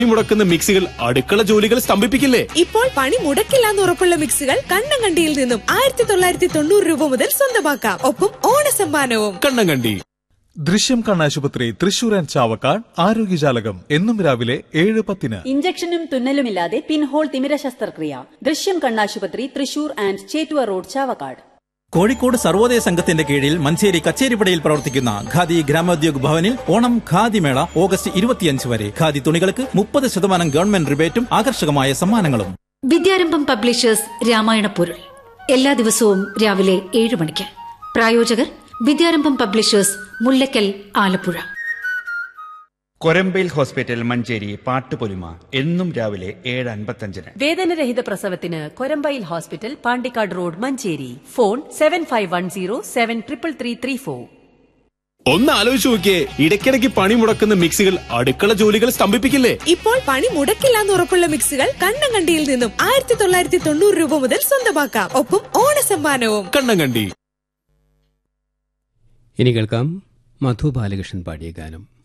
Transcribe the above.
മുടക്കുന്ന മിക്സികൾ അടുക്കള ജോലികൾ സ്തംഭിപ്പിക്കില്ലേ ഇപ്പോൾ പണി മുടക്കില്ലാന്ന് ഉറപ്പുള്ള മിക്സികൾ കണ്ണങ്കണ്ടിയിൽ നിന്നും ആയിരത്തി തൊള്ളായിരത്തി തൊണ്ണൂറ് രൂപ മുതൽ സ്വന്തമാക്കാം ഒപ്പം ഓണസമ്മാനവും കണ്ണങ്കണ്ടി ദൃശ്യം കണ്ണാശുപത്രി തൃശൂർ ആൻഡ് ചാവക്കാട് ആരോഗ്യജാലകം എന്നും രാവിലെ ഏഴ് പത്തിന് ഇഞ്ചക്ഷനും തുന്നലുമില്ലാതെ പിൻഹോൾ തിമിര ശസ്ത്രക്രിയ ദൃശ്യം കണ്ണാശുപത്രി തൃശൂർ ആൻഡ് ചേറ്റുവ റോഡ് ചാവക്കാട് കോഴിക്കോട് സർവോദയ സംഘത്തിന്റെ കീഴിൽ മഞ്ചേരി കച്ചേരിപ്പടയിൽ പ്രവർത്തിക്കുന്ന ഖാദി ഗ്രാമോദ്योग ഭവനിൽ ഓണം ഖാദി മേള ഓഗസ്റ്റ് ഇരുപത്തിയഞ്ച് വരെ ഖാദി തുണികൾക്ക് മുപ്പത് ശതമാനം ഗവൺമെന്റ് റിബേറ്റും ആകർഷകമായ സമ്മാനങ്ങളും വിദ്യാരംഭം പബ്ലിഷേഴ്സ് രാമായണ പൊരുൾ എല്ലാ ദിവസവും രാവിലെ ഏഴ് മണിക്ക് പ്രായോജകർ വിദ്യാരംഭം പബ്ലിഷേഴ്സ് മുല്ലക്കൽ ആലപ്പുഴ കൊരമ്പയിൽ ഹോസ്പിറ്റൽ മഞ്ചേരി പാട്ടുപൊലിമ എന്നും രാവിലെ ഏഴ് അൻപത്തഞ്ചിന് വേദനരഹിത പ്രസവത്തിന് Korambayil hospital Pandikkad road Manjeri phone seven five one zero seven triple three three four ഒന്ന് ആലോചിച്ച് നോക്കിയേ ഇടയ്ക്കിടയ്ക്ക് പണി മുടക്കുന്ന മിക്സികൾ അടുക്കള ജോലികൾ സ്തംഭിപ്പിക്കില്ലേ ഇപ്പോൾ പണി മുടക്കില്ലാന്ന് ഉറപ്പുള്ള മിക്സികൾ കണ്ണങ്കണ്ടിയിൽ നിന്നും ആയിരത്തി തൊള്ളായിരത്തി തൊണ്ണൂറ് രൂപ മുതൽ സ്വന്തമാക്കാം ഒപ്പം ഓണസമ്മാനവും കണ്ണങ്കണ്ടി ഇനി കേൾക്കാം മധു ബാലകൃഷ്ണൻ പാടിയ ഗാനം